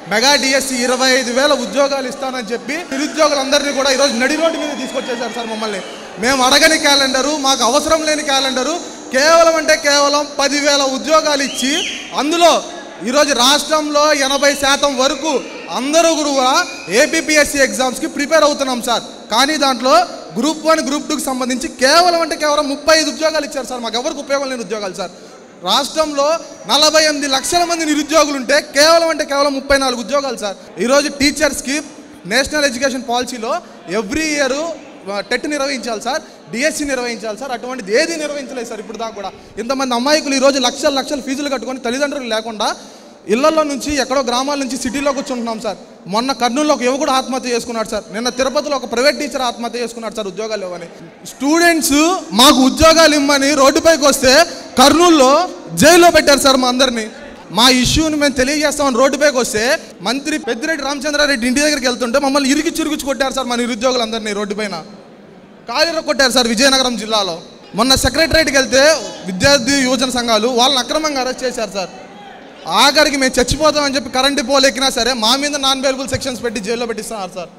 mega DSC ఇరవై ఐదు వేల ఉద్యోగాలు ఇస్తానని చెప్పి నిరుద్యోగులందరినీ కూడా ఈరోజు నడి రోడ్డు మీద తీసుకొచ్చేసారు సార్ మమ్మల్ని మేము అడగని క్యాలెండరు మాకు అవసరం లేని క్యాలెండరు కేవలం అంటే కేవలం పదివేల ఉద్యోగాలు ఇచ్చి అందులో ఈరోజు రాష్ట్రంలో ఎనభై శాతం వరకు అందరూ కూడా ఏపీపీఎస్సీ ఎగ్జామ్స్కి ప్రిపేర్ అవుతున్నాం సార్ కానీ దాంట్లో గ్రూప్ వన్ గ్రూప్ టూకి సంబంధించి కేవలం అంటే కేవలం ముప్పై ఐదు ఉద్యోగాలు ఇచ్చారు సార్ మాకు ఎవరికి ఉపయోగం లేని ఉద్యోగాలు సార్ రాష్ట్రంలో నలభై ఎనిమిది లక్షల మంది నిరుద్యోగులు ఉంటే కేవలం అంటే కేవలం ముప్పై నాలుగు ఉద్యోగాలు సార్ ఈరోజు టీచర్స్కి నేషనల్ ఎడ్యుకేషన్ పాలసీలో ఎవ్రీ ఇయర్ టెట్ నిర్వహించాలి సార్ డిఎస్సి నిర్వహించాలి సార్ అటువంటిది ఏది నిర్వహించలేదు సార్ ఇప్పుడు దాకా కూడా ఇంతమంది అమాయకులు ఈరోజు లక్షల లక్షల ఫీజులు కట్టుకొని తల్లిదండ్రులు లేకుండా ఇళ్లలో నుంచి ఎక్కడో గ్రామాల నుంచి సిటీలో కూర్చుంటున్నాం సార్ మొన్న కర్నూలులో ఒక యువకుడు ఆత్మహత్య చేసుకున్నాడు సార్ నిన్న తిరుపతిలో ఒక ప్రైవేట్ టీచర్ ఆత్మహత్య చేసుకున్నాడు సార్ ఉద్యోగాలు ఇవ్వని స్టూడెంట్స్ మాకు ఉద్యోగాలు ఇమ్మని రోడ్డుపైకి వస్తే కర్నూలులో జైల్లో పెట్టారు సార్ మా అందరినీ మా ఇష్యూని మేము తెలియజేస్తామని రోడ్డుపైకి వస్తే మంత్రి పెద్దిరెడ్డి రామచంద్రారెడ్డి ఇంటి దగ్గరికి వెళ్తుంటే మమ్మల్ని ఇరిగి చిరుగుచ్చు కొట్టారు సార్ మా నిరుద్యోగులందరినీ రోడ్డుపైన కాలిర కొట్టారు సార్ విజయనగరం జిల్లాలో మొన్న సెక్రటరేట్కి వెళ్తే విద్యార్థి యువజన సంఘాలు వాళ్ళని అక్రమంగా అరెస్ట్ చేశారు సార్ ఆఖరికి మేము చచ్చిపోతామని చెప్పి కరెంటు పోలు ఎక్కినా సరే మా మీద నాన్ అవైలబుల్ సెక్షన్స్ పెట్టి జైల్లో పెట్టిస్తున్నారు సార్